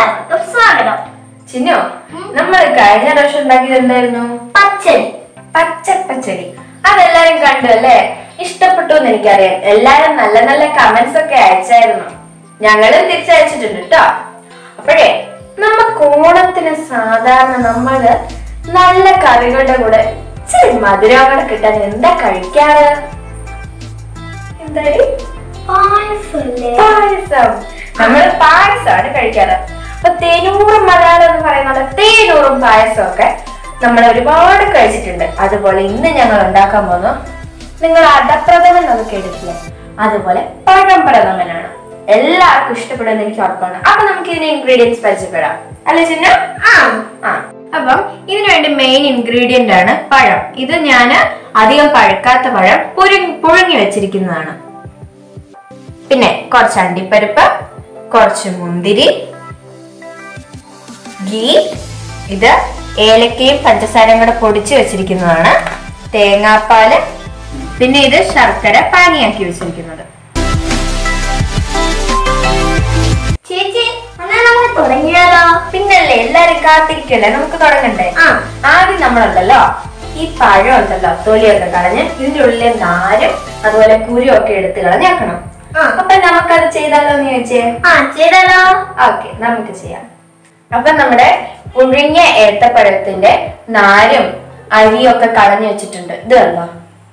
എല്ലാവർക്കും സ്വാഗതം ചിന്നു നമ്മൾ കഴിഞ്ഞ പ്രാവശ്യം ഉണ്ടാക്കിയത് എന്തായിരുന്നു പച്ചടി പച്ചപ്പച്ചടി അതെല്ലാരും കണ്ടു അല്ലേ ഇഷ്ടപ്പെട്ടു എന്ന് എനിക്കറിയാം എല്ലാരും നല്ല നല്ല കമന്റ്സ് ഒക്കെ അയച്ചായിരുന്നു ഞങ്ങളും തിരിച്ചയച്ചിട്ടുണ്ട് കേട്ടോ അപ്പോഴേ നമുക്ക് ഓണത്തിന് സാധാരണ നമ്മള് നല്ല കറികളുടെ കൂടെ ഇച്ചിരി മധുരം കൂടെ കിട്ടാൻ എന്താ കഴിക്കാറ് എന്തായാലും പായസല്ലേ പായസം നമ്മൾ പായസമാണ് കഴിക്കാറ് അപ്പൊ തേനൂറും മലയാളം എന്ന് പറയുന്നത് തേനൂറും പായസം ഒക്കെ നമ്മൾ ഒരുപാട് കഴിച്ചിട്ടുണ്ട് അതുപോലെ ഇന്ന് ഞങ്ങൾ ഉണ്ടാക്കാൻ പോകുന്നു നിങ്ങൾ അടപ്രഥമൻ നമുക്ക് കേട്ടിട്ടില്ലേ അതുപോലെ പഴം പ്രഥമനാണ് എല്ലാവർക്കും ഇഷ്ടപ്പെടുന്ന എനിക്ക് ഉറപ്പാണ് അപ്പൊ നമുക്ക് ഇതിന്റെ ഇൻഗ്രീഡിയൻസ് പരിചയപ്പെടാം അല്ലേ ചിന്ന ആ ആ അപ്പം ഇതിനു വേണ്ടി മെയിൻ ഇൻഗ്രീഡിയന്റ് ആണ് പഴം ഇത് ഞാൻ അധികം പഴുക്കാത്ത പഴം പുഴുങ്ങി പുഴുങ്ങി വെച്ചിരിക്കുന്നതാണ് പിന്നെ കുറച്ച് അണ്ടിപ്പരിപ്പ് കുറച്ച് മുന്തിരി ഗീ ഇത് ഏലക്കയും പഞ്ചസാരയും കൂടെ പൊടിച്ച് വെച്ചിരിക്കുന്നതാണ് തേങ്ങാപ്പാല് പിന്നെ ഇത് ശർക്കര പാനിയാക്കി വെച്ചിരിക്കുന്നത് ചേച്ചി എന്നാ നമുക്ക് തുടങ്ങിയാലോ പിന്നല്ലേ എല്ലാരും കാത്തിരിക്കല്ലേ നമുക്ക് തുടങ്ങണ്ടേ ആ ആദ്യം നമ്മളുണ്ടല്ലോ ഈ പഴം ഉണ്ടല്ലോ തൊലിയൊക്കെ കളഞ്ഞ് ഇതിന്റെ ഉള്ളിലെ നാരും അതുപോലെ കുരും ഒക്കെ എടുത്ത് കളഞ്ഞേക്കണം ആ അപ്പൊ നമുക്കത് ചെയ്താലോ എന്ന് ചോദിച്ചേ ആ ചെയ്താലോ ഓക്കെ നമുക്ക് ചെയ്യാം അപ്പൊ നമ്മുടെ പുഴുങ്ങിയ ഏത്തപ്പഴത്തിന്റെ നാരും അരിയും ഒക്കെ കളഞ്ഞു വെച്ചിട്ടുണ്ട് ഇത് കണ്ടോ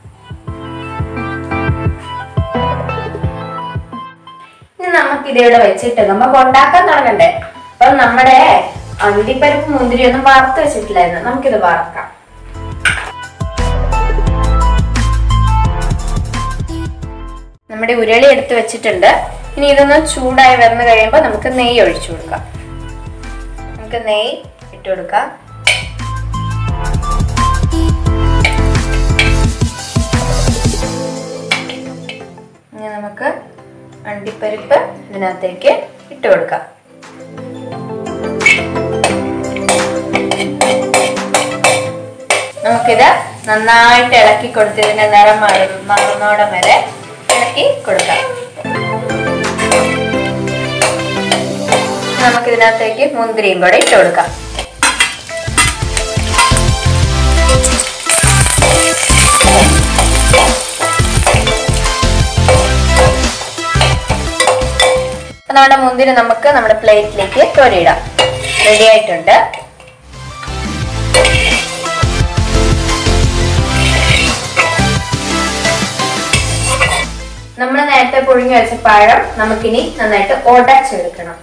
ഇനി നമുക്ക് ഇതിവിടെ വെച്ചിട്ട് നമുക്ക് ഉണ്ടാക്കാൻ തുടങ്ങണ്ടേ അപ്പൊ നമ്മുടെ അണ്ടിപ്പരിപ്പ് മുന്തിരി ഒന്നും വറുത്ത് വെച്ചിട്ടില്ലായിരുന്നു നമുക്കിത് വറക്കാം നമ്മുടെ ഉരുളി എടുത്ത് വെച്ചിട്ടുണ്ട് ഇനി ഇതൊന്ന് ചൂടായി വന്നു കഴിയുമ്പോൾ നമുക്ക് നെയ്യ് ഒഴിച്ചു കൊടുക്കാം നമുക്ക് നെയ്യ് ഇട്ട് കൊടുക്കാം ഇനി നമുക്ക് അണ്ടിപ്പരിപ്പ് ഇതിനകത്തേക്ക് ഇട്ട് കൊടുക്കാം നമുക്കിത് നന്നായിട്ട് ഇളക്കി കൊടുത്ത് ഇതിന്റെ നിറം മാറും മാറുന്നോടം വരെ ഇളക്കി കൊടുക്കാം നമുക്ക് ഇതിനകത്തേക്ക് മുന്തിരിയും കൂടെ ഇട്ട് കൊടുക്കാം അപ്പൊ നമ്മുടെ മുന്തിരി നമുക്ക് നമ്മുടെ പ്ലേറ്റിലേക്ക് കോരിയിടാം റെഡി ആയിട്ടുണ്ട് നമ്മൾ നേരത്തെ പുഴുങ്ങി വെച്ച പഴം നമുക്കിനി നന്നായിട്ട് ഉടച്ചെടുക്കണം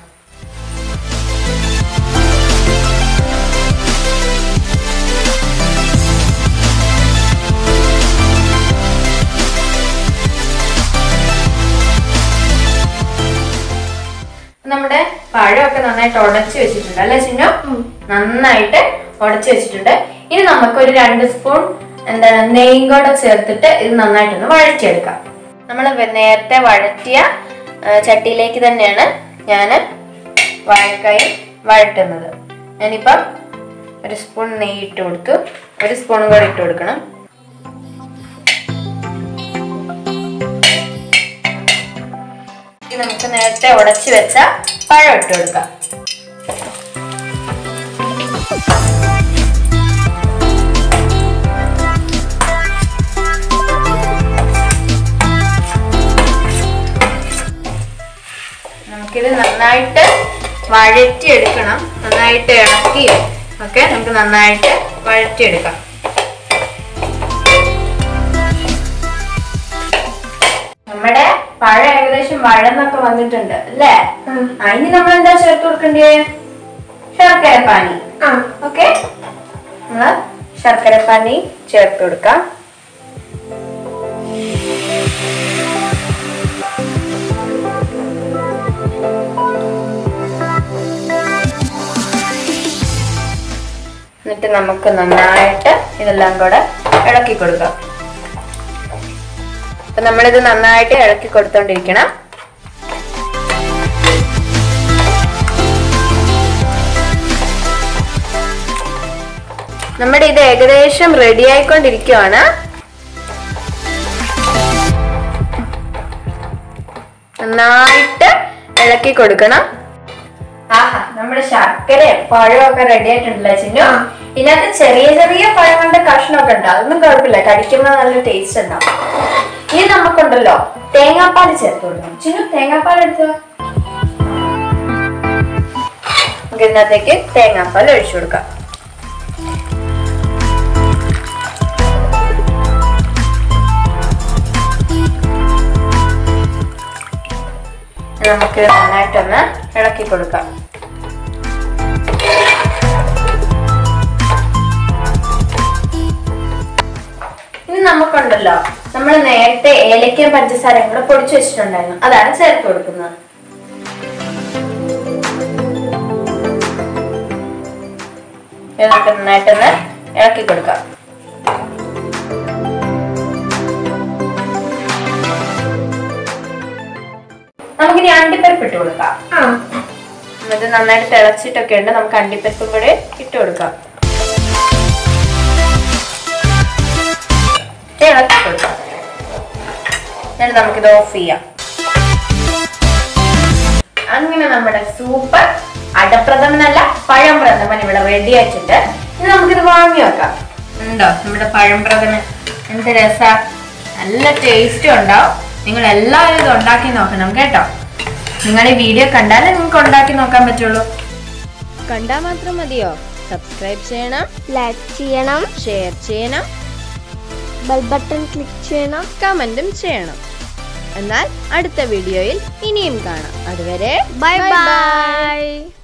നമ്മുടെ പഴമൊക്കെ നന്നായിട്ട് ഉടച്ചു വെച്ചിട്ടുണ്ട് അല്ലേ ചിന്നു ഉം. നന്നായിട്ട് ഉടച്ചു വെച്ചിട്ടുണ്ട് ഇനി നമുക്ക് ഒരു രണ്ട് സ്പൂൺ എന്താണ് നെയ്യും കൂടെ ചേർത്തിട്ട് ഇത് നന്നായിട്ടൊന്ന് വഴറ്റിയെടുക്കാം നമ്മൾ നേരത്തെ വഴറ്റിയ ആ, ചട്ടിയിലേക്ക് തന്നെയാണ് ഞാൻ വാഴക്കായി വഴറ്റുന്നത് ഞാനിപ്പം ഒരു സ്പൂൺ നെയ്യ് ഇട്ട് കൊടുത്തു ഒരു സ്പൂണും കൂടെ ഇട്ട് കൊടുക്കണം ഇനി നമുക്ക് നേരത്തെ ഉടച്ചു വെച്ച പഴം ഇട്ട് കൊടുക്കാം നമുക്കിത് നന്നായിട്ട് വഴറ്റിയെടുക്കണം നന്നായിട്ട് ഇളക്കി ഒക്കെ നമുക്ക് നന്നായിട്ട് വഴറ്റിയെടുക്കാം നമ്മുടെ പഴം ഏകദേശം വഴന്നൊക്കെ വന്നിട്ടുണ്ട് അല്ലേ അതിന് നമ്മൾ എന്താ ചേർത്ത് കൊടുക്കണ്ടേ ശർക്കര പാനി ആ ഓക്കെ നമ്മള് ശർക്കര പാനി ചേർത്ത് കൊടുക്കാം എന്നിട്ട് നമുക്ക് നന്നായിട്ട് ഇതെല്ലാം കൂടെ ഇളക്കി കൊടുക്കാം അപ്പൊ നമ്മളിത് നന്നായിട്ട് ഇളക്കി കൊടുത്തോണ്ടിരിക്കണം നമ്മുടെ ഇത് ഏകദേശം റെഡി ആയിക്കൊണ്ടിരിക്കുവാണ് നന്നായിട്ട് ഇളക്കി കൊടുക്കണം ആഹാ നമ്മുടെ ശർക്കരയും പഴവും ഒക്കെ റെഡി ആയിട്ടുണ്ടല്ലോ ചിന്നു ആ. ഇതിനകത്ത് ചെറിയ ചെറിയ പഴങ്ങളുടെ കഷ്ണമൊക്കെ ഉണ്ട് അതൊന്നും കുഴപ്പമില്ല കടിക്കുമ്പോൾ നല്ല ടേസ്റ്റ് ഉണ്ടാവും ഇനി നമുക്കുണ്ടല്ലോ തേങ്ങാപ്പാൽ ചേർത്ത് കൊടുക്കണം ചിന്നു തേങ്ങാപ്പാൽ എടുത്തു നമുക്ക് ഇതിനകത്തേക്ക് തേങ്ങാപ്പാൽ ഒഴിച്ചു കൊടുക്കാം നമുക്ക് നന്നായിട്ടൊന്ന് ഇളക്കി കൊടുക്കാം ഇനി നമുക്കുണ്ടല്ലോ നമ്മൾ നേരത്തെ ഏലക്കയും പഞ്ചസാരയും കൂടെ പൊടിച്ചു വെച്ചിട്ടുണ്ടായിരുന്നു അതാണ് ചേർത്ത് കൊടുക്കുന്നത് ഇത് നമുക്ക് നന്നായിട്ടൊന്ന് ഇളക്കി കൊടുക്കാം നമുക്കിനി അണ്ടിപ്പരിപ്പ് ഇട്ട് കൊടുക്കാം ആ ഇത് നന്നായിട്ട് തിളച്ചിട്ടൊക്കെ ഉണ്ട് നമുക്ക് അണ്ടിപ്പരിപ്പും കൂടെ ഇട്ട് കൊടുക്കാം ഇളക്കി കൊടുക്കാം എന്നിട്ട് നമുക്കിത് ഓഫ് ചെയ്യാം അങ്ങനെ നമ്മുടെ സൂപ്പർ അടപ്രഥമനല്ല പഴം പ്രഥമൻ ഇവിടെ റെഡി ആയിട്ടുണ്ട് ഇനി നമുക്കിത് വാങ്ങി വെക്കാം ഉണ്ടോ നമ്മുടെ പഴം പ്രഥമൻ എന്ത് രസാ നല്ല ടേസ്റ്റും ഉണ്ടാവും നിങ്ങൾ എല്ലാവരും ഇത് ഉണ്ടാക്കി നോക്കണം കേട്ടോ നിങ്ങൾ ഈ വീഡിയോ കണ്ടാലേ നിങ്ങൾക്ക് ഉണ്ടാക്കി നോക്കാൻ പറ്റുള്ളൂ കണ്ടാൽ മാത്രം മതിയോ സബ്സ്ക്രൈബ് ചെയ്യണം ലൈക്ക് ചെയ്യണം ഷെയർ ചെയ്യണം ബെൽ ബട്ടൺ ക്ലിക്ക് ചെയ്യണം കമന്റും ചെയ്യണം എന്നാൽ അടുത്ത വീഡിയോയിൽ ഇനിയും കാണാം അതുവരെ ബൈ bye ബൈ